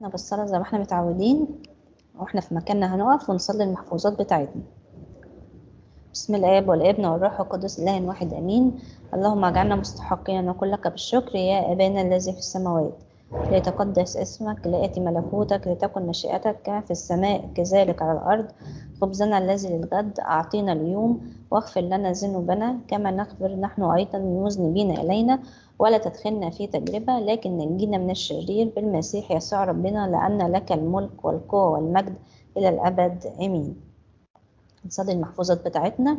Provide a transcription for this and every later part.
احنا بالصلاة زي ما احنا متعودين واحنا في مكاننا هنقف ونصلي المحفوظات بتاعتنا بسم الآب والابن والروح القدس إله واحد آمين اللهم اجعلنا مستحقين أن نقول لك بالشكر يا أبانا الذي في السماوات ليتقدس اسمك ليأتي ملكوتك لتكن مشيئتك كما في السماء كذلك على الأرض خبزنا الذي للغد أعطينا اليوم واغفر لنا ذنوبنا كما نغفر نحن أيضا المذنبين إلينا ولا تدخلنا في تجربة لكن نجينا من الشرير بالمسيح يسوع ربنا لأن لك الملك والقوة والمجد إلى الأبد آمين نصلي المحفوظات بتاعتنا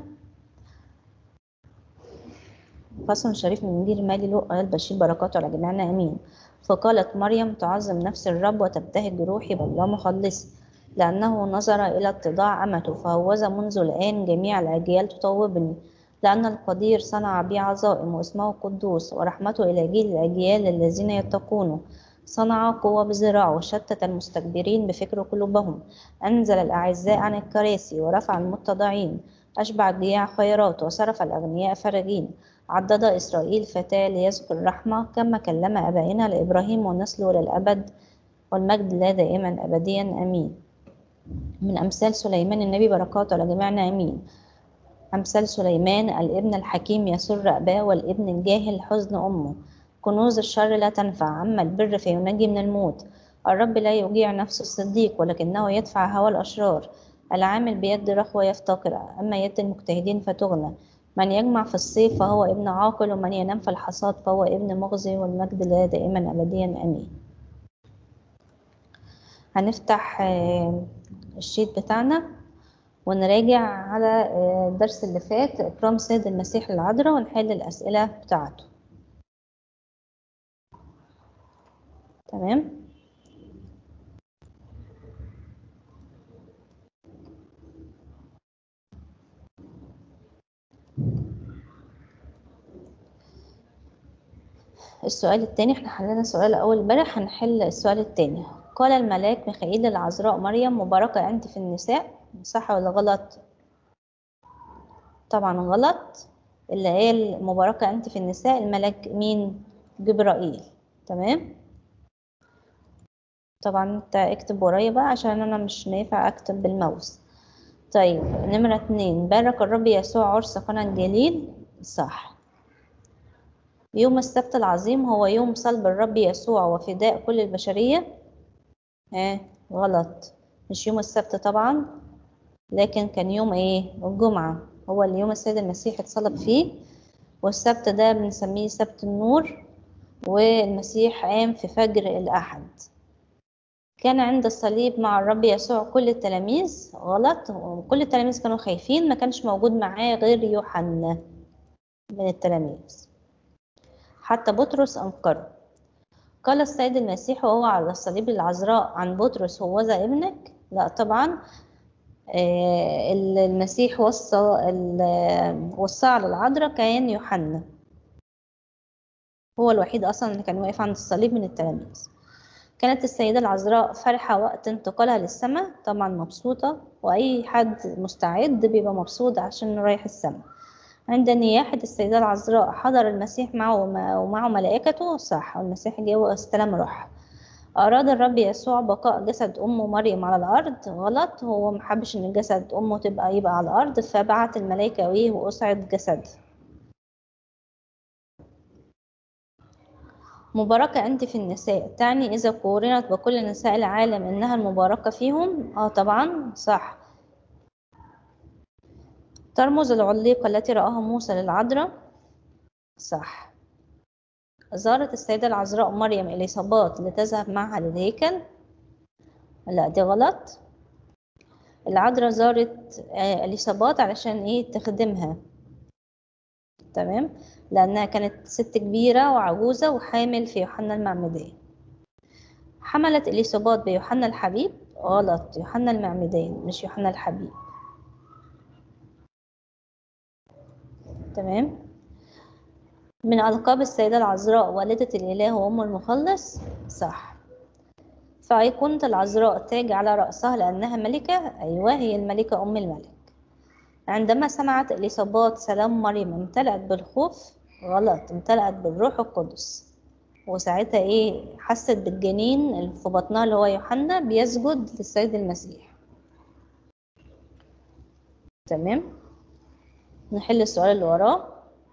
فصل شريف من إنجيل مالي لقى البشير بركاته على جميعنا آمين فقالت مريم تعظم نفس الرب وتبتهج روحي بالله مخلصي لأنه نظر إلى اتضاع أمته فهوذا منذ الآن جميع الأجيال تطوبني لأن القدير صنع بي عظائم واسمه قدوس ورحمته إلى جيل الأجيال الذين يتقونه صنع قوة بذراعه وشتت المستكبرين بفكر قلوبهم أنزل الأعزاء عن الكراسي ورفع المتضعين أشبع الجياع خيرات وصرف الأغنياء فرجين عدد إسرائيل فتاة ليذكر رحمة كما كلم أبائنا لإبراهيم ونسله للأبد والمجد لا دائما أبديا أمين من أمثال سليمان النبي بركاته على جميعنا أمين أمثال سليمان الابن الحكيم يسر أباه والابن الجاهل حزن أمه كنوز الشر لا تنفع أما البر فينجي من الموت الرب لا يجيع نفس الصديق ولكنه يدفع هوى الأشرار العامل بيد رخوة يفتقر أما يد المجتهدين فتغنى من يجمع في الصيف فهو ابن عاقل ومن ينام في الحصاد فهو ابن مغزي والمجد لا دائما أبديا أمين هنفتح الشيت بتاعنا ونراجع على الدرس اللي فات إكرام سيد المسيح العذراء ونحل الأسئلة بتاعته تمام السؤال التاني احنا حلينا السؤال الأول امبارح هنحل السؤال التاني قال الملاك ميخائيل للعذراء مريم مباركة أنت في النساء صح ولا غلط؟ طبعا غلط اللي قال مباركة أنت في النساء الملاك مين؟ جبرائيل تمام؟ طبعا انت اكتب ورايا بقى عشان انا مش نافع اكتب بالماوس طيب نمرة اتنين بارك الرب يسوع عرس قنا الجليل صح يوم السبت العظيم هو يوم صلب الرب يسوع وفداء كل البشرية اه غلط مش يوم السبت طبعا لكن كان يوم ايه الجمعة هو اليوم السيد المسيح اتصلب فيه والسبت ده بنسميه سبت النور والمسيح قام في فجر الأحد كان عند الصليب مع الرب يسوع كل التلاميذ غلط كل التلاميذ كانوا خايفين ما كانش موجود معاه غير يوحنا من التلاميذ حتى بطرس أنكره قال السيد المسيح وهو على الصليب العذراء عن بطرس هوذا ابنك لا طبعا المسيح وصى وصى على العذراء كان يوحنا هو الوحيد أصلا اللي كان واقف عند الصليب من التلاميذ كانت السيدة العذراء فرحة وقت انتقالها للسماء طبعا مبسوطة وأي حد مستعد بيبقى مبسوط عشان رايح السماء عند نياحة السيدة العذراء حضر المسيح معه ومعه ملائكته صح والمسيح جه واستلم روح أراد الرب يسوع بقاء جسد أمه مريم على الأرض غلط هو محبش إن جسد أمه تبقى يبقى على الأرض فبعت الملائكة وإيه وأسعد جسد مباركة أنت في النساء تعني إذا قورنت بكل نساء العالم إنها المباركة فيهم آه طبعا صح ترمز العليقة التي رآها موسى للعذراء صح زارت السيدة العذراء مريم إليصابات لتذهب معها للهيكل لا دي غلط العذراء زارت إليصابات علشان إيه تخدمها تمام لأنها كانت ست كبيرة وعجوزة وحامل في يوحنا المعمدان حملت إليصابات بيوحنا الحبيب غلط يوحنا المعمدان مش يوحنا الحبيب تمام من ألقاب السيدة العذراء والدة الإله وأم المخلص صح فأيقونة العذراء تاج على رأسها لأنها ملكة أيوة هي الملكة أم الملك عندما سمعت إليصابات سلام مريم امتلأت بالخوف غلط امتلأت بالروح القدس وساعتها ايه حست بالجنين اللي في بطنها اللي هو يوحنا بيسجد للسيد المسيح تمام نحل السؤال اللي وراه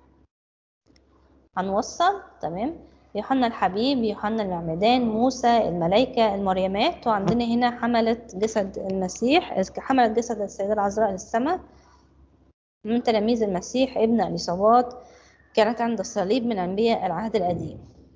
هنوصل تمام يوحنا الحبيب يوحنا المعمدان موسى الملائكة المريمات وعندنا هنا حملت جسد المسيح حملت جسد السيدة العذراء للسماء من تلاميذ المسيح ابن اليصابات كانت عند الصليب من أنبياء العهد القديم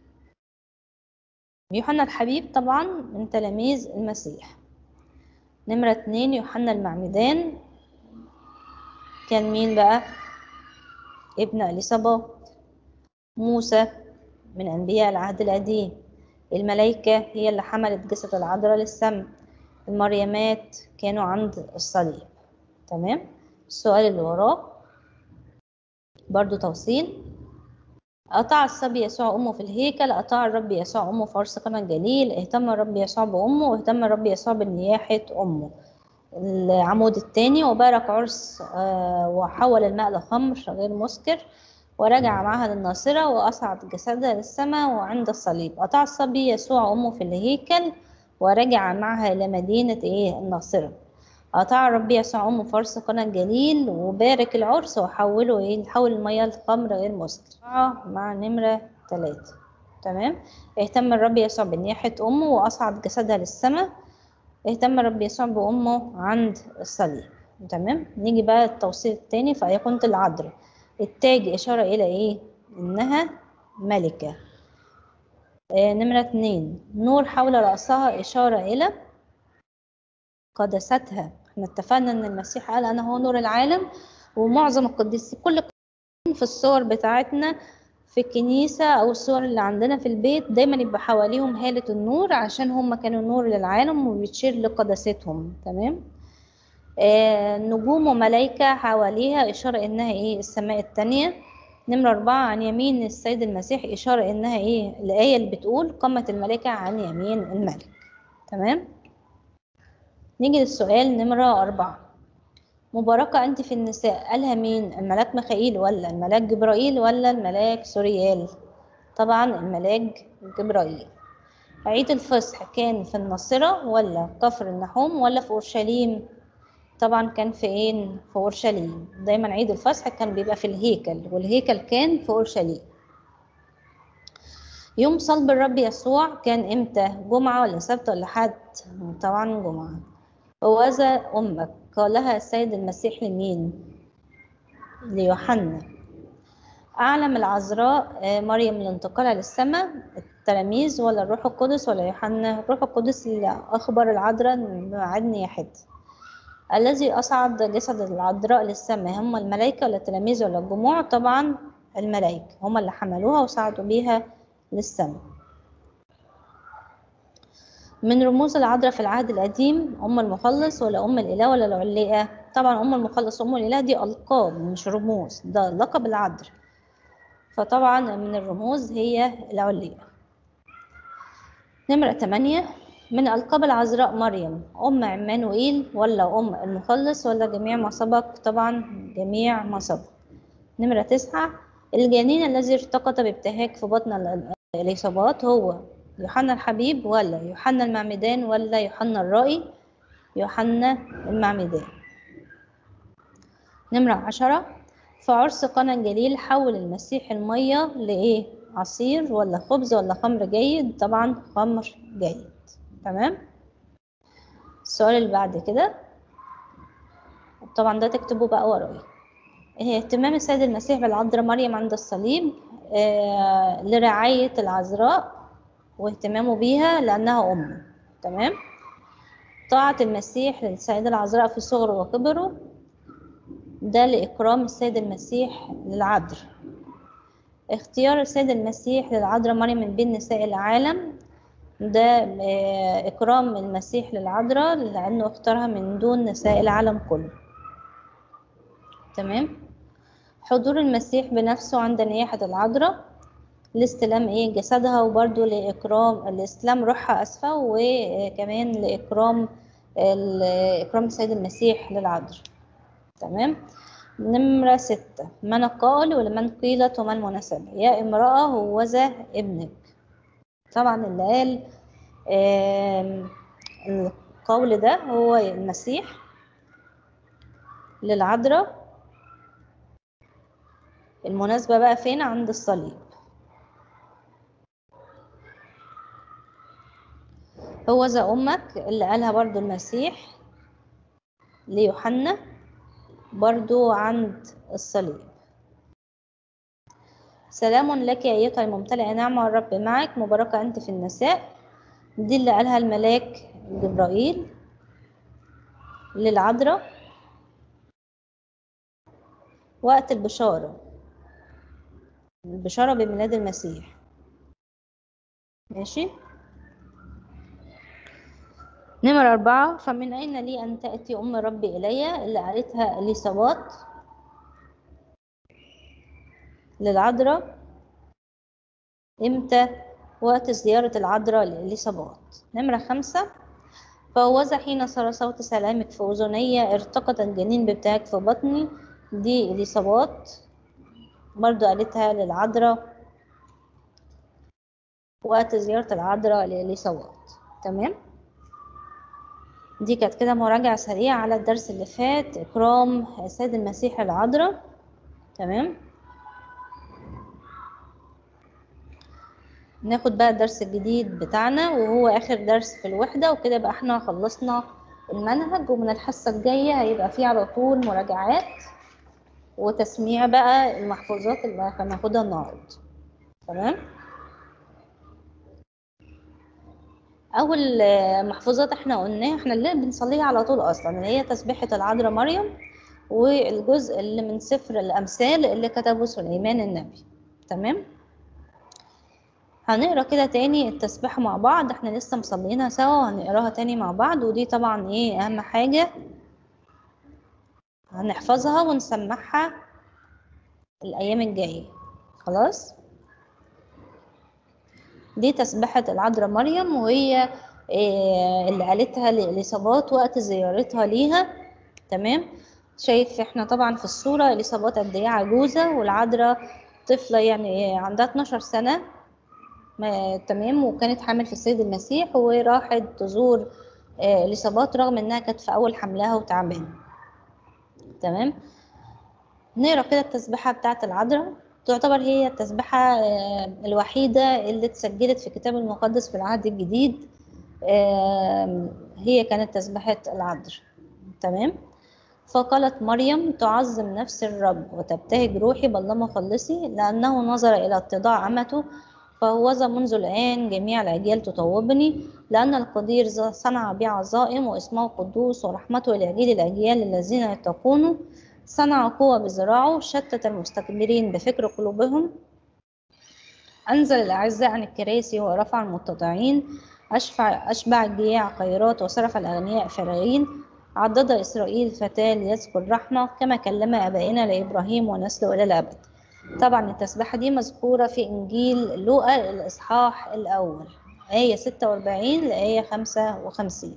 يوحنا الحبيب طبعا من تلاميذ المسيح نمرة اتنين يوحنا المعمدان كان مين بقى ابن اليصابات موسى من أنبياء العهد القديم الملائكة هي اللي حملت جسد العذراء للسماء المريمات كانوا عند الصليب تمام السؤال اللي وراه برضو توصيل أطاع الصبي يسوع أمه في الهيكل أطاع الرب يسوع أمه في عرس قنا الجليل اهتم الرب يسوع بأمه واهتم الرب يسوع بنياحة أمه العمود الثاني وبارك عرس وحول الماء لخمر غير مسكر ورجع معها للناصرة وأصعد جسدها للسماء وعند الصليب أطاع الصبي يسوع أمه في الهيكل ورجع معها إلى مدينة إيه الناصرة أطاع الرب يسوع أمه فرس قنا الجليل وبارك العرس وحوله إيه حول المياه لخمر غير مسكر مع نمرة ثلاثة تمام اهتم الرب يسوع بنياحة أمه وأصعد جسدها للسماء اهتم الرب يسوع بأمه عند الصليب تمام نيجي بقى التوصيل التاني في أيقونة العذراء التاج إشارة إلى إيه؟ إنها ملكة آه نمرة اتنين نور حول رأسها إشارة إلى قداستها احنا اتفقنا إن المسيح قال أنا هو نور العالم ومعظم القديسين كل القديسين في الصور بتاعتنا في الكنيسة أو الصور اللي عندنا في البيت دايما يبقى حواليهم هالة النور عشان هم كانوا نور للعالم وبتشير لقداستهم تمام آه نجوم وملايكة حواليها إشارة إنها إيه السماء التانية نمرة أربعة عن يمين السيد المسيح إشارة إنها إيه الآية اللي بتقول قامت الملائكة عن يمين الملك تمام نيجي للسؤال نمرة أربعة مباركة أنت في النساء قالها مين الملاك ميخائيل ولا الملاك جبرائيل ولا الملاك سوريال طبعا الملاك جبرائيل عيد الفصح كان في الناصرة ولا كفر النحوم ولا في أورشليم طبعا كان في ايه في اورشليم دايما عيد الفصح كان بيبقى في الهيكل والهيكل كان في اورشليم يوم صلب الرب يسوع كان امتى جمعة ولا سبت ولا حد طبعا جمعة ووذا امك قالها السيد المسيح لمين ليوحنا أعلم العذراء مريم لانتقالها للسماء التلاميذ ولا الروح القدس ولا يوحنا الروح القدس اللي أخبر العذراء بميعاد نياحتها الذي أصعد جسد العذراء للسماء هم الملائكة ولا التلاميذ ولا الجموع طبعا الملائكة هم اللي حملوها وصعدوا بيها للسماء من رموز العذراء في العهد القديم أم المخلص ولا أم الإله ولا العليقة طبعا أم المخلص وأم الإله دي ألقاب مش رموز ده لقب العذراء فطبعا من الرموز هي العليقة نمرة 8 من ألقاب العذراء مريم أم عمانوئيل ولا أم المخلص ولا جميع ما سبق طبعا جميع ما سبق نمرة تسعة الجنين الذي ارتقط بابتهاج في بطن الإصابات هو يوحنا الحبيب ولا يوحنا المعمدان ولا يوحنا الرائي يوحنا المعمدان نمرة عشرة في عرس قنا الجليل حول المسيح المية لإيه عصير ولا خبز ولا خمر جيد طبعا خمر جيد تمام السؤال اللي بعد كده طبعا ده تكتبه بقى ورايا اهتمام السيد المسيح بالعذراء مريم عند الصليب آه لرعاية العذراء واهتمامه بيها لأنها أمه تمام طاعة المسيح للسيدة العذراء في صغره وكبره ده لإكرام السيد المسيح للعذراء اختيار السيد المسيح للعذراء مريم من بين نساء العالم ده إكرام المسيح للعذراء لأنه اختارها من دون نساء العالم كله تمام حضور المسيح بنفسه عند نياحة العذراء لاستلام ايه جسدها وبرده لإكرام الاستلام روحها أسفة وكمان لإكرام إكرام السيد المسيح للعذراء تمام نمرة ستة من قال ولمن قيلت وما المناسبة يا امرأة هوذا ابنك طبعا اللي قال آم، القول ده هو المسيح للعذراء المناسبة بقى فين عند الصليب هو ذا أمك اللي قالها برضو المسيح ليوحنا برضو عند الصليب سلام لك أيتها الممتلئة نعمة الرب معك مباركة أنت في النساء دي اللي قالها الملاك جبرائيل للعذراء وقت البشارة البشارة بميلاد المسيح ماشي نمرة أربعة فمن أين لي أن تأتي أم ربي إلي اللي قالتها إليصابات للعذراء إمتى وقت زيارة العذراء لإليصابات نمرة خمسة فهوذا حين صار صوت سلامك في أذني ارتقط الجنين بتاعك في بطني دي إليصابات برضو قالتها للعذراء وقت زيارة العذراء لإليصابات تمام دي كانت كده مراجعة سريعة على الدرس اللي فات إكرام السيد المسيح العذراء تمام ناخد بقى الدرس الجديد بتاعنا وهو آخر درس في الوحدة وكده بقى احنا خلصنا المنهج ومن الحصة الجاية هيبقى فيه على طول مراجعات وتسميع بقى المحفوظات اللي هناخدها النهارده تمام اول محفوظات احنا قلناها احنا اللي بنصليها على طول اصلا اللي هي تسبيحة العذراء مريم والجزء اللي من سفر الامثال اللي كتبه سليمان النبي تمام هنقرا كده تاني التسبيحة مع بعض احنا لسه مصلينها سوا وهنقراها تاني مع بعض ودي طبعا ايه اهم حاجة هنحفظها ونسمعها الايام الجاية خلاص دي تسبيحة العذراء مريم وهي إيه اللي قالتها لإليصابات وقت زيارتها ليها تمام شايف احنا طبعا في الصورة إليصابات قد ايه عجوزة والعذراء طفلة يعني عندها 12 سنة ما تمام وكانت حامل في السيد المسيح وراحت تزور آه، إليصابات رغم إنها كانت في أول حملها وتعبانة تمام نقرا كده التسبيحة بتاعة العذراء تعتبر هي التسبيحة آه، الوحيدة اللي اتسجلت في الكتاب المقدس في العهد الجديد آه، هي كانت تسبيحة العذراء تمام فقالت مريم تعظم نفس الرب وتبتهج روحي بالله مخلصي لأنه نظر إلى اتضاع أمته فهوذا منذ الآن جميع الأجيال تطوبني لأن القدير صنع بي عظائم واسمه قدوس ورحمته لأجيال الأجيال الذين يتقونه صنع قوة بذراعه شتت المستكبرين بفكر قلوبهم أنزل الأعزاء عن الكراسي ورفع المتضعين أشفع أشبع الجياع خيرات وصرف الأغنياء فراغين عضد إسرائيل فتاة ليذكر رحمة كما كلم آبائنا لإبراهيم ونسله إلى الأبد طبعا التسبيحة دي مذكورة في إنجيل لوقا الإصحاح الأول آية 46 لآية 55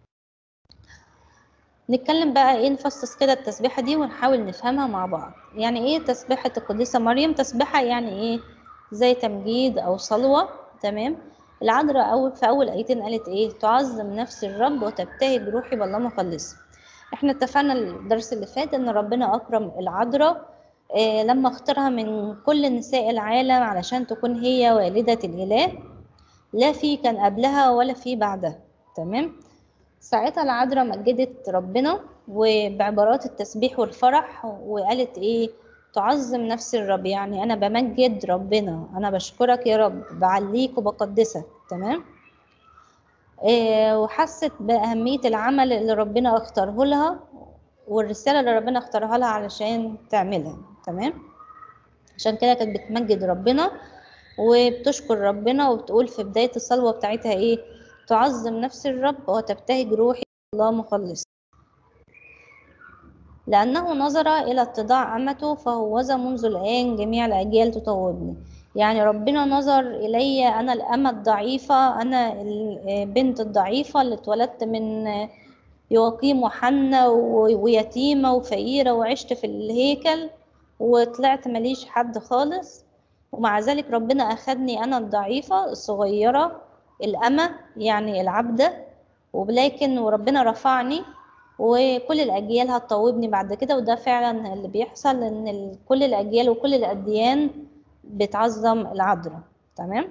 نتكلم بقى ايه نفصص كده التسبيحة دي ونحاول نفهمها مع بعض يعني ايه تسبيحة القديسة مريم تسبيحة يعني ايه زي تمجيد او صلوة تمام العذراء أول في أول آيتين قالت إيه تعظم نفس الرب وتبتهج روحي بالله مخلص احنا اتفقنا الدرس اللي فات إن ربنا أكرم العذراء إيه لما اختارها من كل نساء العالم علشان تكون هي والدة الإله لا في كان قبلها ولا في بعدها تمام ساعتها العذراء مجدت ربنا وبعبارات التسبيح والفرح وقالت ايه تعظم نفس الرب يعني انا بمجد ربنا انا بشكرك يا رب بعليك وبقدسك تمام إيه وحست باهميه العمل اللي ربنا اختاره لها والرساله اللي ربنا اختارها لها علشان تعملها تمام عشان كده كانت بتمجد ربنا وبتشكر ربنا وبتقول في بدايه الصلوه بتاعتها ايه تعظم نفس الرب وتبتهج روحي الله مخلص لأنه نظر إلى اتضاع أمته فهوذا منذ الآن جميع الأجيال تطوبني يعني ربنا نظر إلي أنا الأمة الضعيفة أنا البنت الضعيفة اللي اتولدت من يواقيم وحنة ويتيمة وفقيرة وعشت في الهيكل وطلعت ماليش حد خالص ومع ذلك ربنا أخدني أنا الضعيفة الصغيرة الأمة يعني العبدة ولكن وربنا رفعني وكل الأجيال هتطوبني بعد كده وده فعلا اللي بيحصل إن ال- كل الأجيال وكل الأديان بتعظم العذراء تمام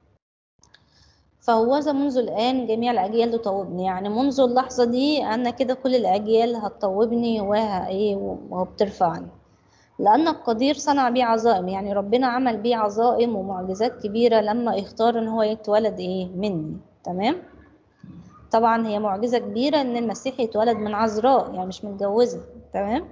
فهوذا منذ الآن جميع الأجيال تطوبني يعني منذ اللحظة دي أنا كده كل الأجيال هتطوبني وه- إيه وبترفعني لأن القدير صنع بيه عظائم يعني ربنا عمل بيه عظائم ومعجزات كبيرة لما اختار إن هو يتولد إيه مني تمام طبعا هي معجزة كبيرة إن المسيح يتولد من عذراء يعني مش متجوزة تمام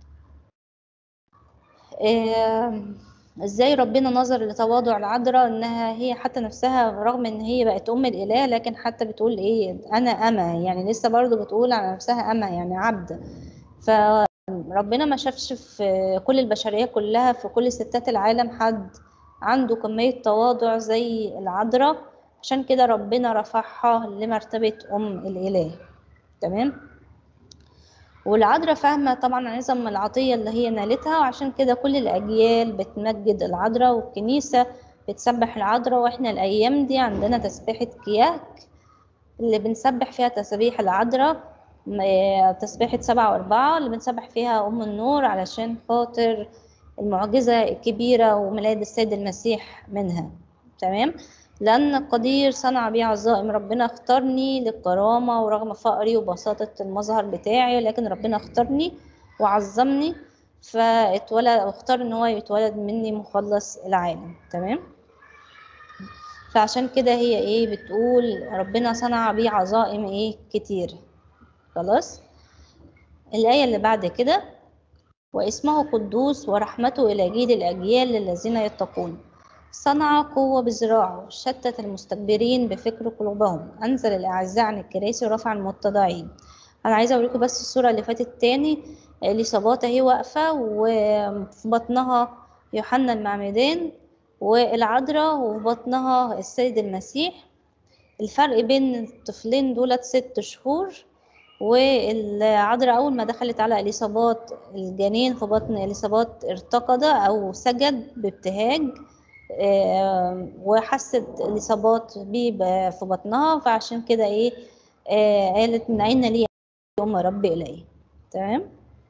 إيه ازاي ربنا نظر لتواضع العذراء انها هي حتى نفسها رغم ان هي بقت ام الاله لكن حتى بتقول ايه انا اما يعني لسه برضو بتقول على نفسها اما يعني عبد فربنا ما شافش في كل البشريه كلها في كل ستات العالم حد عنده كميه تواضع زي العذراء عشان كده ربنا رفعها لمرتبه ام الاله تمام والعذراء فاهمة طبعا عظم العطية اللي هي نالتها وعشان كده كل الأجيال بتمجد العذراء والكنيسة بتسبح العذراء واحنا الأيام دي عندنا تسبيحة كياك اللي بنسبح فيها تسابيح العذراء م- تسبيحة سبعة وأربعة اللي بنسبح فيها أم النور علشان خاطر المعجزة الكبيرة وميلاد السيد المسيح منها تمام لأن القدير صنع بي عظائم ربنا اختارني للكرامة ورغم فقري وبساطة المظهر بتاعي لكن ربنا اختارني وعظمني فاتولد واختار ان هو يتولد مني مخلص العالم تمام فعشان كده هي ايه بتقول ربنا صنع بي عظائم ايه كتير خلاص الآية اللي بعد كده واسمه قدوس ورحمته إلى جيل الأجيال للذين يتقون صنع قوة بذراعه شتت المستكبرين بفكر قلوبهم أنزل الأعزاء عن الكراسي ورفع المتضعين أنا عايزة أوريكم بس الصورة اللي فاتت تاني اليصابات أهي واقفة وفي بطنها يوحنا المعمدان والعذراء وفي بطنها السيد المسيح الفرق بين الطفلين دولت ست شهور والعذراء أول ما دخلت على إليصابات الجنين في بطن إليصابات ارتقد أو سجد بابتهاج آه، وحست الإصابات بيه ب- في بطنها فعشان كده إيه آه، قالت من أين لي يوم رب إلي تمام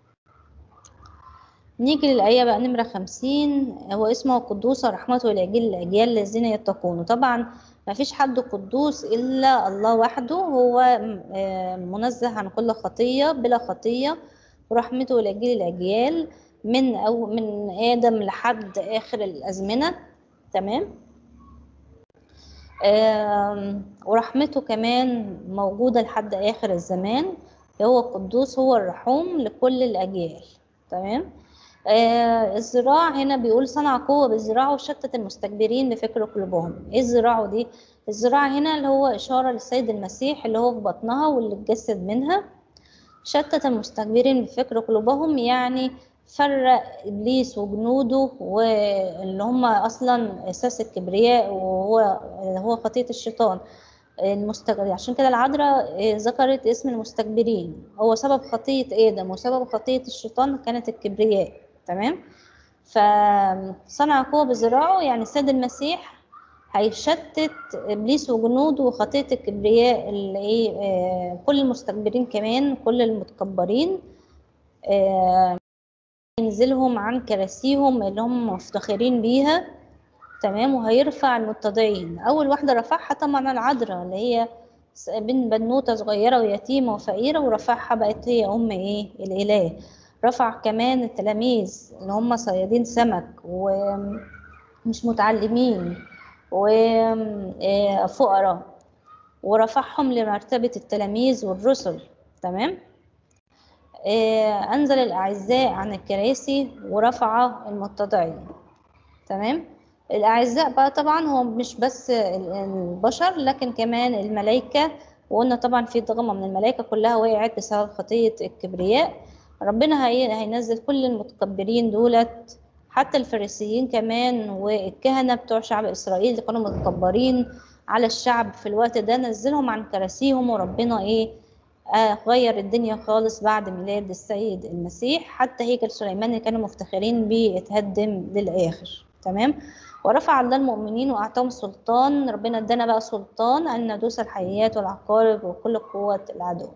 نيجي للآية بقى نمرة خمسين هو اسمه قدوس ورحمته إلى جيل الأجيال الذين يتقون طبعا ما فيش حد قدوس إلا الله وحده هو آه، منزه عن كل خطية بلا خطية ورحمته إلى جيل الأجيال من أو من آدم لحد آخر الأزمنة تمام آم، ورحمته كمان موجودة لحد آخر الزمان هو القدوس هو الرحوم لكل الأجيال تمام آه الزراع هنا بيقول صنع قوة بالزراعة وشتت المستكبرين بفكر قلوبهم ايه الزراعة دي الزراعة هنا اللي هو إشارة للسيد المسيح اللي هو في بطنها واللي اتجسد منها شتت المستكبرين بفكر قلوبهم يعني فرق إبليس وجنوده واللي هم أصلا أساس الكبرياء وهو هو خطية الشيطان المستكبر عشان كده العذراء آه، ذكرت اسم المستكبرين هو سبب خطية آدم وسبب خطية الشيطان كانت الكبرياء تمام فصنع قوة بذراعه يعني السيد المسيح هيشتت ابليس وجنوده وخطيه الكبرياء اللي ايه آه، كل المستكبرين كمان كل المتكبرين آه، ينزلهم عن كراسيهم اللي هم مفتخرين بيها تمام وهيرفع المتضعين اول واحده رفعها طبعا العذراء اللي هي س- بنت بنوته صغيره ويتيمه وفقيره ورفعها بقت هي ام ايه الاله رفع كمان التلاميذ اللي هم صيادين سمك ومش متعلمين وفقراء ورفعهم لمرتبة التلاميذ والرسل تمام آه، أنزل الأعزاء عن الكراسي ورفع المتضعين تمام الأعزاء بقى طبعا هو مش بس ال- البشر لكن كمان الملائكة وقلنا طبعا في ضغمة من الملائكة كلها وقعت بسبب خطية الكبرياء ربنا هي- هينزل كل المتكبرين دولت حتى الفريسيين كمان والكهنة بتوع شعب إسرائيل اللي كانوا متكبرين على الشعب في الوقت ده نزلهم عن كراسيهم وربنا إيه آه غير الدنيا خالص بعد ميلاد السيد المسيح حتى هيكل سليمان اللي كانوا مفتخرين بيه اتهدم للآخر تمام ورفع الله المؤمنين وأعطاهم سلطان ربنا ادانا بقى سلطان أن ندوس الحيات والعقارب وكل قوة العدو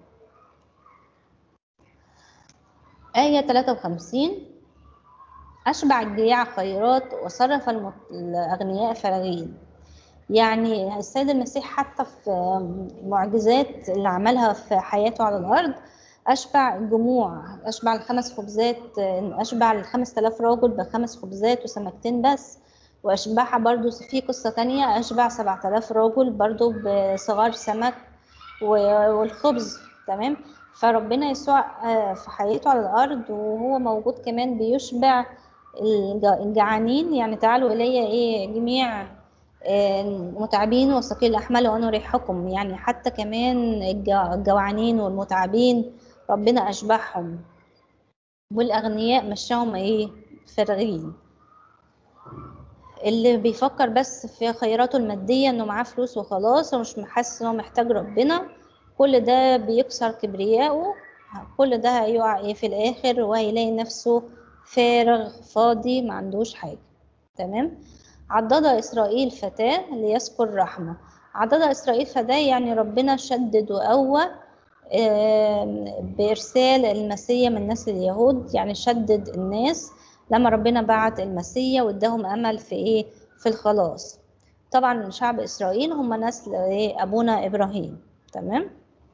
آية 53 أشبع الجياع خيرات وصرف المت- الأغنياء فراغين يعني السيد المسيح حتى في المعجزات اللي عملها في حياته على الأرض أشبع الجموع أشبع الخمس خبزات أشبع الخمس تلاف راجل بخمس خبزات وسمكتين بس وأشبعها برضو في قصة تانية أشبع سبعة آلاف راجل برضو بصغار سمك و- والخبز تمام فربنا يسوع آه، في حياته على الأرض وهو موجود كمان بيشبع الج- الجعانين يعني تعالوا إلي إيه جميع آه، متعبين وثقيل الأحمال وأنا أريحكم يعني حتى كمان الج- الجوعانين والمتعبين ربنا أشبعهم والأغنياء مشاهم إيه فارغين اللي بيفكر بس في خيراته المادية إنه معاه فلوس وخلاص ومش حاسس إنه محتاج ربنا كل ده بيكسر كبرياءه كل ده هيقع إيه في الآخر وهيلاقي نفسه فارغ فاضي ما عندوش حاجة تمام عضد إسرائيل فتاة ليذكر رحمة عضد إسرائيل فتاة يعني ربنا شدد وقوى آم، بإرسال المسيا من نسل اليهود يعني شدد الناس لما ربنا بعت المسيا واداهم أمل في إيه في الخلاص طبعا شعب إسرائيل هم نسل إيه أبونا إبراهيم تمام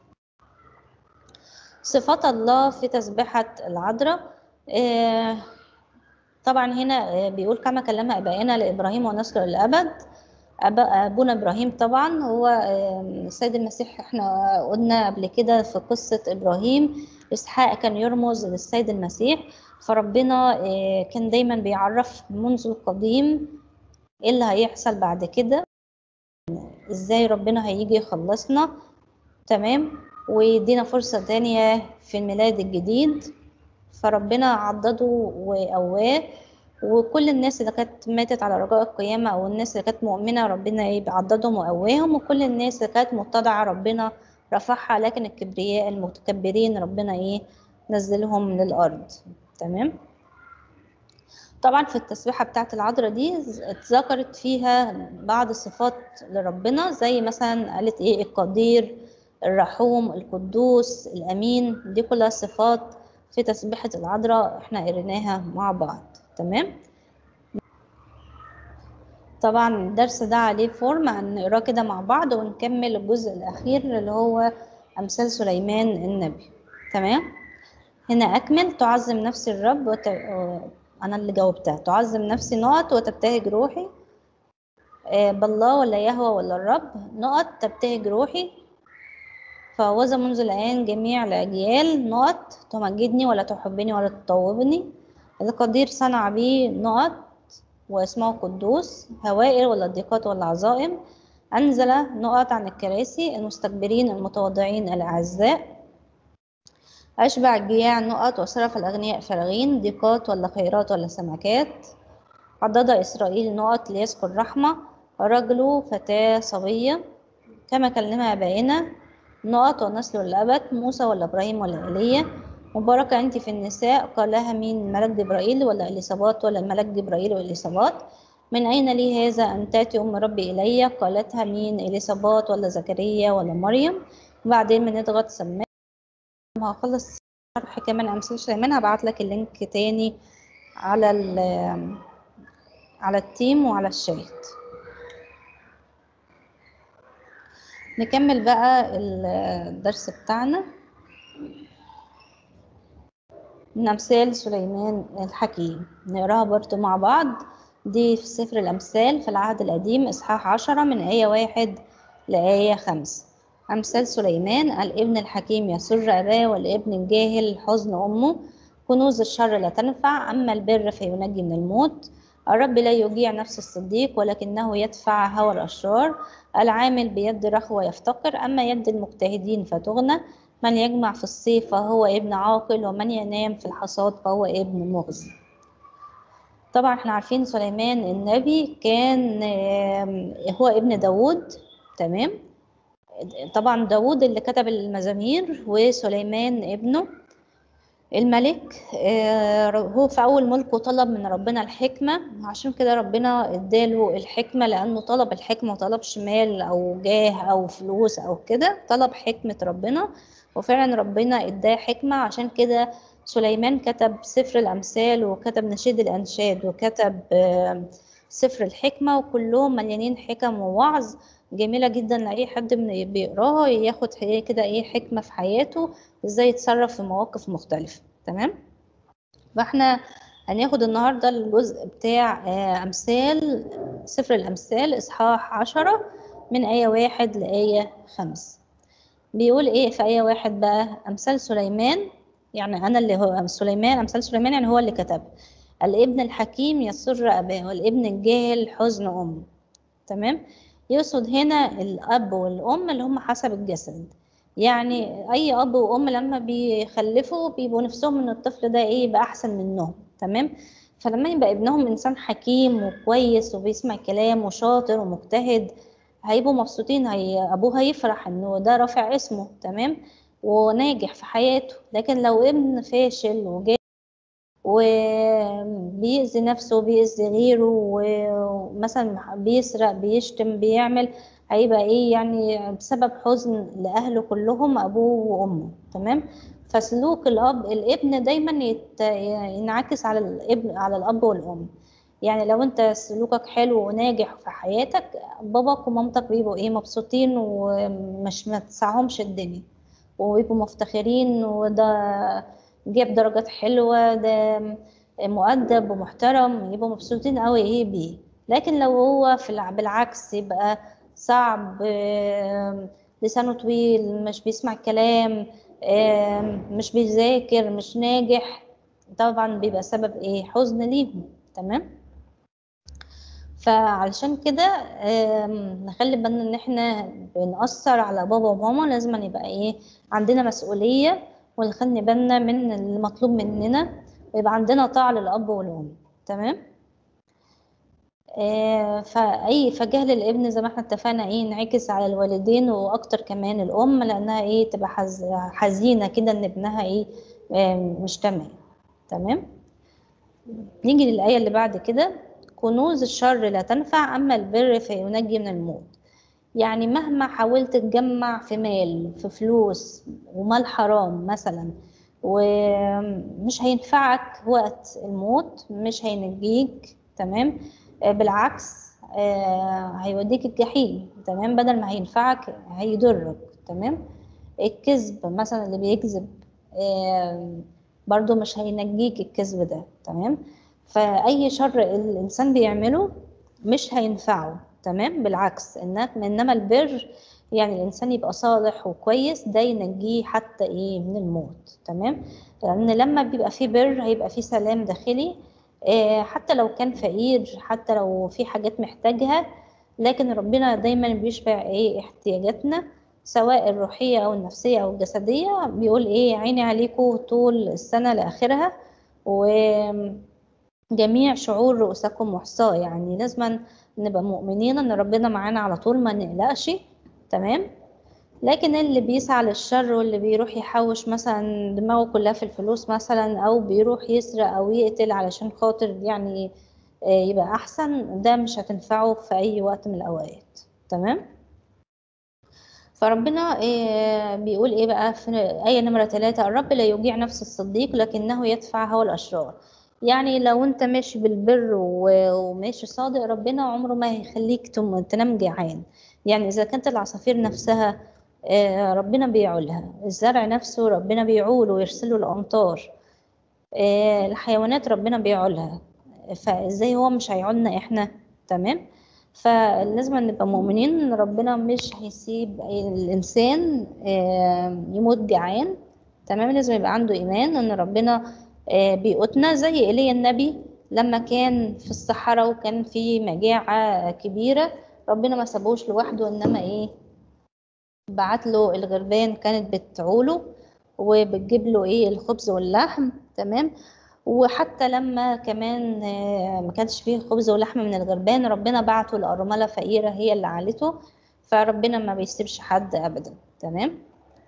صفات الله في تسبيحة العذراء آه، طبعا هنا آه، بيقول كما كلم ابائنا لابراهيم ونسله للابد أب- ابونا ابراهيم طبعا هو آه، السيد المسيح احنا قلنا قبل كده في قصه ابراهيم اسحاق كان يرمز للسيد المسيح فربنا آه، كان دايما بيعرف منذ القديم ايه اللي هيحصل بعد كده ازاي ربنا هيجي يخلصنا تمام ويدينا فرصة تانية في الميلاد الجديد فربنا عضده وقواه وكل الناس اللي كانت ماتت على رجاء القيامة أو الناس اللي كانت مؤمنة ربنا يعضدهم وقواهم وكل الناس اللي كانت متضعة ربنا رفعها لكن الكبرياء المتكبرين ربنا إيه نزلهم للأرض تمام طبعا في التسبيحة بتاعت العذراء دي اتذكرت فيها بعض الصفات لربنا زي مثلا قالت ايه القدير الرحوم القدوس الأمين دي كلها صفات في تسبيحة العذراء احنا قريناها مع بعض تمام طبعا الدرس ده عليه فورم هنقراه كده مع بعض ونكمل الجزء الأخير اللي هو أمثال سليمان النبي تمام هنا أكمل تعظم نفسي الرب وت... أنا اللي جاوبتها تعظم نفسي نقط وتبتهج روحي آه، بالله ولا يهوى ولا الرب نقط تبتهج روحي فوذا منذ الآن جميع الأجيال نقط تمجدني ولا تحبني ولا تطوبني القدير صنع بي نقط واسمه قدوس هوائر ولا ضيقات ولا عظائم أنزل نقط عن الكراسي المستكبرين المتواضعين الأعزاء أشبع الجياع نقط وصرف الأغنياء فارغين ضيقات ولا خيرات ولا سمكات عضد إسرائيل نقط ليذكر رحمة رجل فتاة صبية كما كلمها آبائنا نقط ونسل الأبد موسى ولا إبراهيم ولا إيليا مباركة أنت في النساء قالها مين ملك جبرائيل ولا إليصابات ولا ملك جبرائيل وإليصابات من أين لي هذا أن تأتي أم ربي إلي قالتها مين إليصابات ولا زكريا ولا مريم وبعدين بنضغط سماء هخلص شرح كمان أمثال سليمان هبعت لك اللينك تاني على ال على التيم وعلى الشات نكمل بقى الدرس بتاعنا من أمثال سليمان الحكيم نقراها برضو مع بعض دي في سفر الأمثال في العهد القديم إصحاح عشرة من آية واحد لآية خمسة أمثال سليمان الابن الحكيم يسر أباه والابن الجاهل حزن أمه كنوز الشر لا تنفع أما البر فينجي من الموت الرب لا يجيع نفس الصديق ولكنه يدفع هوى الأشرار العامل بيد رخوة يفتقر أما يد المجتهدين فتغنى من يجمع في الصيف فهو ابن عاقل ومن ينام في الحصاد فهو ابن مغزي طبعا احنا عارفين سليمان النبي كان هو ابن داود تمام طبعا داود اللي كتب المزامير وسليمان ابنه الملك آه، هو في أول ملكه طلب من ربنا الحكمة عشان كده ربنا اداله الحكمة لأنه طلب الحكمة مطلبش مال أو جاه أو فلوس أو كده طلب حكمة ربنا وفعلا ربنا اداه حكمة عشان كده سليمان كتب سفر الأمثال وكتب نشيد الأنشاد وكتب آه، سفر الحكمة وكلهم مليانين حكم ووعظ جميلة جدا لأي حد من بيقراها ياخد هي كده ايه حكمة في حياته ازاي يتصرف في مواقف مختلفة تمام فاحنا هناخد النهاردة الجزء بتاع آه، أمثال سفر الأمثال إصحاح عشرة من آية واحد لآية خمس بيقول إيه في آية واحد بقى أمثال سليمان يعني أنا اللي هو سليمان أمثال سليمان يعني هو اللي كتب الابن الحكيم يسر أباه والابن الجاهل حزن أمه تمام يقصد هنا الأب والأم اللي هم حسب الجسد يعني أي أب وأم لما بيخلفوا بيبقوا نفسهم إن الطفل ده إيه يبقى أحسن منهم تمام فلما يبقى ابنهم إنسان حكيم وكويس وبيسمع كلام وشاطر ومجتهد هيبقوا مبسوطين هي أبوه هيفرح إنه ده رافع اسمه تمام وناجح في حياته لكن لو ابن فاشل وجاي وبيأذي نفسه بيأذي غيره ومثلا بيسرق بيشتم بيعمل هيبقى ايه يعني بسبب حزن لأهله كلهم أبوه وأمه تمام فسلوك الأب الابن دايما يت... ينعكس على الابن على الأب والأم يعني لو انت سلوكك حلو وناجح في حياتك باباك ومامتك بيبقوا ايه مبسوطين ومش ما تسعهمش الدنيا ويبقوا مفتخرين وده جاب درجات حلوة ده مؤدب ومحترم يبقوا مبسوطين قوي ايه بيه لكن لو هو في الع- بالعكس يبقى صعب آم، لسانه طويل مش بيسمع الكلام آم، مش بيذاكر مش ناجح طبعا بيبقى سبب ايه حزن ليهم تمام فعلشان كده آم، نخلي بالنا ان احنا بنأثر على بابا وماما لازم يبقى ايه عندنا مسؤولية ونخلي بالنا من المطلوب مننا ويبقى عندنا طاعة للأب والأم تمام آه، فأي فجهل الابن زي ما احنا اتفقنا ايه ينعكس على الوالدين وأكتر كمان الأم لأنها ايه تبقى حز- حزينة كده إن ابنها ايه آه، مش تمام تمام نيجي للآية اللي بعد كده كنوز الشر لا تنفع أما البر فينجي من الموت يعني مهما حاولت تجمع في مال في فلوس ومال حرام مثلا ومش هينفعك وقت الموت مش هينجيك تمام آه، بالعكس آه، هيوديك الجحيم تمام بدل ما هينفعك هيضرك تمام الكذب مثلا اللي بيكذب آه، برضو مش هينجيك الكذب ده تمام فأي شر الإنسان بيعمله مش هينفعه تمام بالعكس إنك إنما البر يعني الإنسان يبقى صالح وكويس ده ينجيه حتى إيه من الموت تمام لأن لما بيبقى فيه بر هيبقى فيه سلام داخلي آه، حتى لو كان فقير حتى لو في حاجات محتاجها لكن ربنا دايما بيشبع ايه احتياجاتنا سواء الروحية أو النفسية أو الجسدية بيقول ايه عيني عليكم طول السنة لآخرها وجميع شعور رؤوسكم محصاة يعني لازم نبقى مؤمنين ان ربنا معانا على طول ما نقلقش تمام لكن اللي بيسعى للشر واللي بيروح يحوش مثلا دماغه كلها في الفلوس مثلا او بيروح يسرق او يقتل علشان خاطر يعني آه، يبقى احسن ده مش هتنفعه في اي وقت من الاوقات تمام فربنا آه، بيقول ايه بقى في آية نمرة ثلاثة الرب لا يوجع نفس الصديق لكنه يدفع هوى الأشرار يعني لو انت ماشي بالبر و- وماشي صادق ربنا عمره ما هيخليك تم- تنام جعان يعني إذا كانت العصافير نفسها آه، ربنا بيعولها الزرع نفسه ربنا بيعوله ويرسله الأمطار آه، الحيوانات ربنا بيعولها فازاي هو مش هيعولنا احنا تمام فلازم نبقى مؤمنين ان ربنا مش هيسيب الانسان آه، يموت جعان تمام لازم يبقى عنده ايمان ان ربنا آه، بيقوتنا زي ايليا النبي لما كان في الصحراء وكان في مجاعة كبيرة ربنا ما سابوش لوحده انما ايه بعت له الغربان كانت بتعوله وبتجيب له ايه الخبز واللحم تمام وحتى لما كمان آه، ما كانش فيه خبز ولحم من الغربان ربنا بعته لأرملة فقيرة هي اللي عالته فربنا ما بيسيبش حد أبدا تمام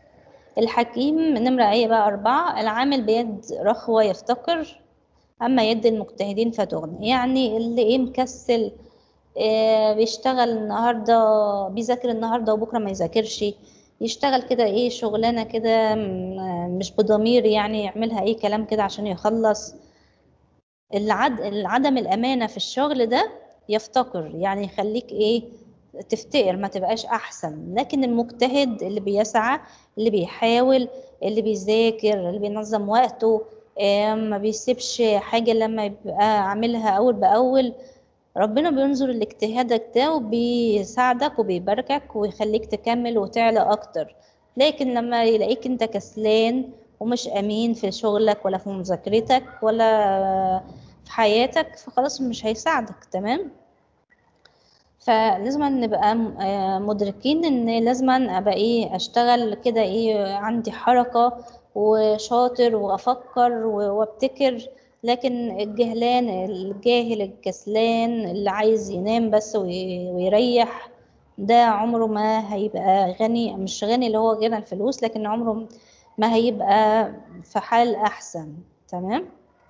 الحكيم نمرة ايه بقى أربعة العامل بيد رخوة يفتقر أما يد المجتهدين فتغنى يعني اللي ايه مكسل إيه بيشتغل النهاردة بيذاكر النهاردة وبكرة ما يذاكرش يشتغل كده ايه شغلانة كده م- مش بضمير يعني يعملها ايه كلام كده عشان يخلص العد... عدم الأمانة في الشغل ده يفتقر يعني يخليك ايه تفتقر ما تبقاش أحسن لكن المجتهد اللي بيسعى اللي بيحاول اللي بيذاكر اللي بينظم وقته آه، ما بيسيبش حاجة لما يبقى عاملها أول بأول ربنا بينظر لاجتهادك ده وبيساعدك وبيباركك ويخليك تكمل وتعلى أكتر لكن لما يلاقيك انت كسلان ومش أمين في شغلك ولا في مذاكرتك ولا في حياتك فخلاص مش هيساعدك تمام فلازم نبقى م- آه مدركين ان لازم ابقى ايه اشتغل كده ايه عندي حركة وشاطر وافكر و- وابتكر لكن الجهلان الجاهل الكسلان اللي عايز ينام بس وي- ويريح ده عمره ما هيبقى غني مش غني اللي هو غنى الفلوس لكن عمره ما هيبقى في حال احسن تمام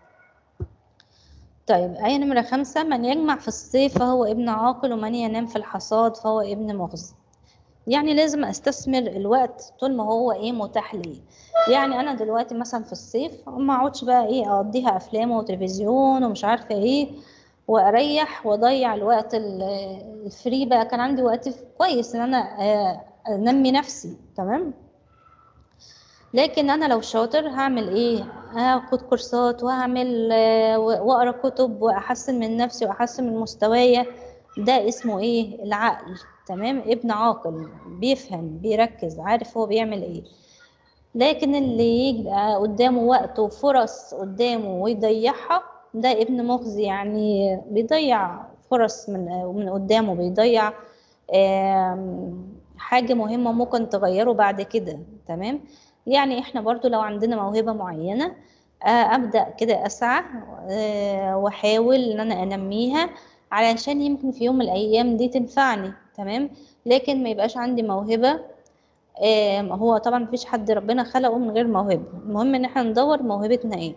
طيب آية نمرة خمسة من يجمع في الصيف فهو ابن عاقل ومن ينام في الحصاد فهو ابن مخزي يعني لازم استثمر الوقت طول ما هو ايه متاح لي يعني انا دلوقتي مثلا في الصيف ما اقعدش بقى ايه اقضيها افلام وتلفزيون ومش عارفه ايه واريح واضيع الوقت ال- الفري بقى كان عندي وقت كويس ان انا آه، انمي نفسي تمام لكن انا لو شاطر هعمل ايه هاخد كورسات وهعمل آه، و- واقرا كتب واحسن من نفسي واحسن من مستوايا ده اسمه ايه العقل تمام ابن عاقل بيفهم بيركز عارف هو بيعمل ايه لكن اللي يبقى قدامه وقت وفرص قدامه ويضيعها ده ابن مخزي يعني بيضيع فرص من من قدامه بيضيع آم، حاجة مهمة ممكن تغيره بعد كده تمام يعني احنا برضو لو عندنا موهبة معينة آه، أبدأ كده أسعى آه، وأحاول إن أنا أنميها علشان يمكن في يوم من الأيام دي تنفعني تمام لكن ما يبقاش عندي موهبة آم، هو طبعا مفيش حد ربنا خلقه من غير موهبة المهم ان احنا ندور موهبتنا ايه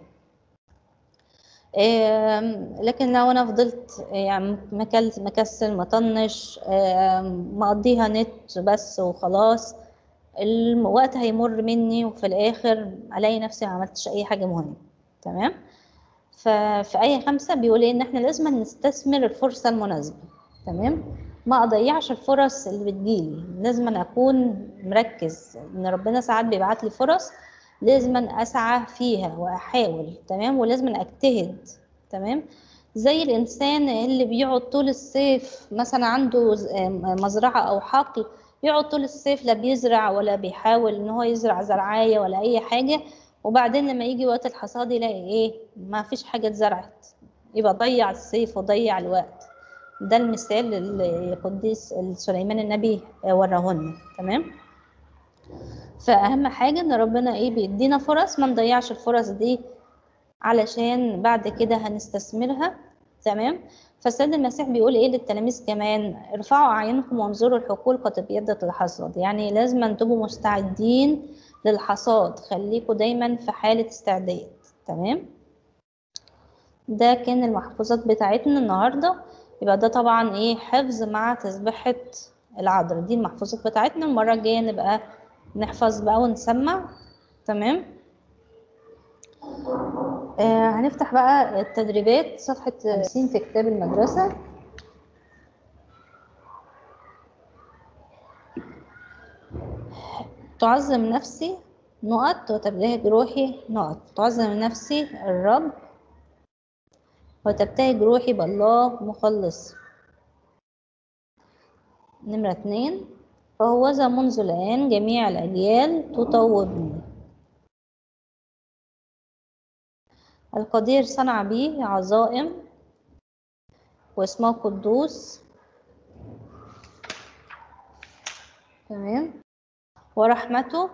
آم، لكن لو انا فضلت يعني مكل- مكسل مطنش آم، مقضيها نت بس وخلاص الوقت هيمر مني وفي الاخر الاقي نفسي ما عملتش اي حاجة مهمة تمام ففي آية خمسة بيقول إيه إن إحنا لازم نستثمر الفرصة المناسبة تمام ما أضيعش الفرص اللي بتجيلي لازم أنا أكون مركز إن ربنا ساعات بيبعت لي فرص لازم أنا أسعى فيها وأحاول تمام ولازم أنا أجتهد تمام زي الإنسان اللي بيقعد طول الصيف مثلا عنده ز- مزرعة أو حقل يقعد طول الصيف لا بيزرع ولا بيحاول إن هو يزرع زرعاية ولا أي حاجة وبعدين لما يجي وقت الحصاد يلاقي ايه ما فيش حاجة اتزرعت يبقى ضيع الصيف وضيع الوقت ده المثال اللي قديس سليمان النبي وراهولنا تمام فأهم حاجة إن ربنا إيه بيدينا فرص ما نضيعش الفرص دي علشان بعد كده هنستثمرها تمام فالسيد المسيح بيقول إيه للتلاميذ كمان ارفعوا أعينكم وانظروا الحقول قد ابيضت الحصاد يعني لازم أن تبقوا مستعدين للحصاد خليكوا دايما في حالة استعداد تمام ده كان المحفوظات بتاعتنا النهاردة يبقى ده طبعا ايه حفظ مع تسبيحة العذراء دي المحفوظات بتاعتنا المرة الجاية نبقى نحفظ بقى ونسمع تمام آه هنفتح بقى التدريبات صفحة 50 في كتاب المدرسة تعظم نفسي نقط وتبتهج روحي نقط تعظم نفسي الرب وتبتهج روحي بالله مخلص نمرة اتنين فهوذا منذ الآن جميع الأجيال تطوبني القدير صنع بي عظائم واسمه قدوس تمام ورحمته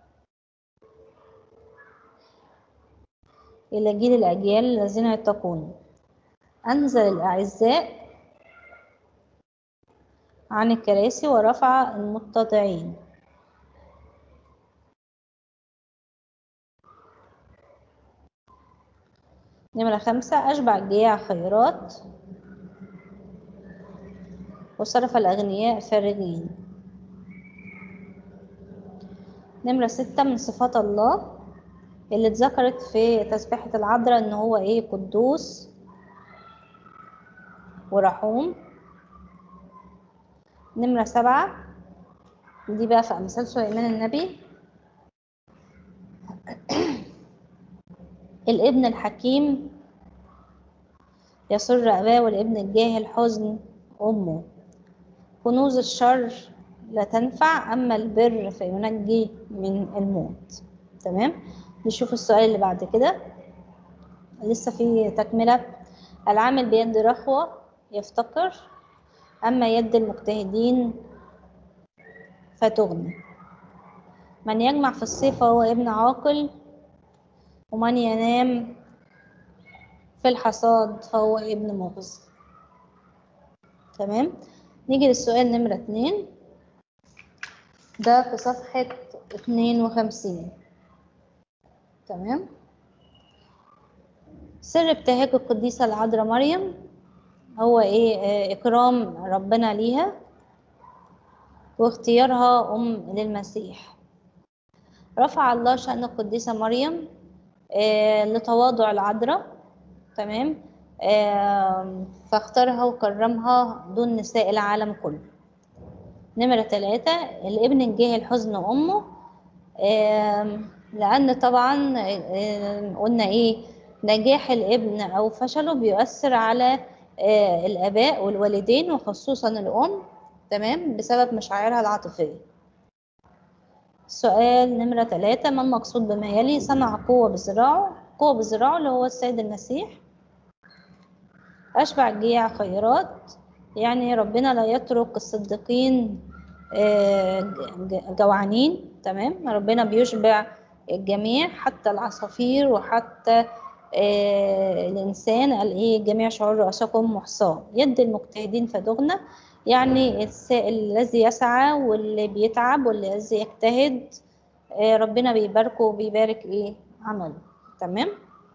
إلى جيل الأجيال الذين يتقون أنزل الأعزاء عن الكراسي ورفع المتضعين نمرة خمسة أشبع الجياع خيرات وصرف الأغنياء فارغين نمرة ستة من صفات الله اللي اتذكرت في تسبيحة العذراء إن هو إيه قدوس ورحوم نمرة سبعة دي بقى في أمثال سليمان النبي الابن الحكيم يسر أباه والابن الجاهل حزن أمه كنوز الشر لا تنفع أما البر فينجي من الموت تمام نشوف السؤال اللي بعد كده لسه في تكملة العامل بيد رخوة يفتقر أما يد المجتهدين فتغني من يجمع في الصيف فهو ابن عاقل ومن ينام في الحصاد فهو ابن مغز تمام نيجي للسؤال نمرة اتنين ده في صفحة اتنين وخمسين تمام سر ابتهاج القديسة العذراء مريم هو ايه آه، اكرام ربنا ليها واختيارها ام للمسيح رفع الله شأن القديسة مريم آه، لتواضع العذراء تمام آه، فاختارها وكرمها دون نساء العالم كله نمرة ثلاثة الابن الجاهل حزن أمه آم، لأن طبعا آم، قلنا إيه نجاح الابن أو فشله بيؤثر على آه، الآباء والوالدين وخصوصا الأم تمام بسبب مشاعرها العاطفية سؤال نمرة ثلاثة ما المقصود بما يلي صنع قوة بذراعه قوة بذراعه اللي هو السيد المسيح أشبع الجياع خيرات يعني ربنا لا يترك الصديقين آه، ج- جوعانين تمام ربنا بيشبع الجميع حتى العصافير وحتى آه، الإنسان قال إيه جميع شعور رؤسكم محصاة يد المجتهدين فدغنى يعني السائل الذي يسعى واللي بيتعب والذي يجتهد آه، ربنا بيباركه وبيبارك إيه عمله تمام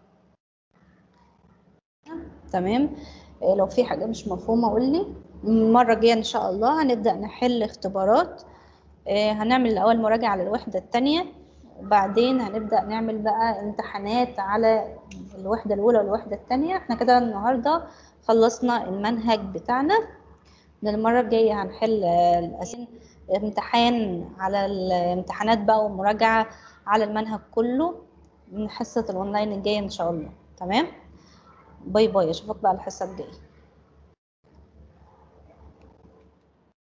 تمام آه، لو في حاجة مش مفهومة قول لي المرة الجاية إن شاء الله هنبدأ نحل اختبارات آه، هنعمل الأول مراجعة على الوحدة التانية وبعدين هنبدأ نعمل بقى امتحانات على الوحدة الأولى والوحدة التانية احنا كده النهاردة خلصنا المنهج بتاعنا من المرة الجاية هنحل آه، الأسئلة امتحان على الامتحانات بقى ومراجعة على المنهج كله من حصة الأونلاين الجاية إن شاء الله تمام باي باي أشوفك بقى الحصة الجاية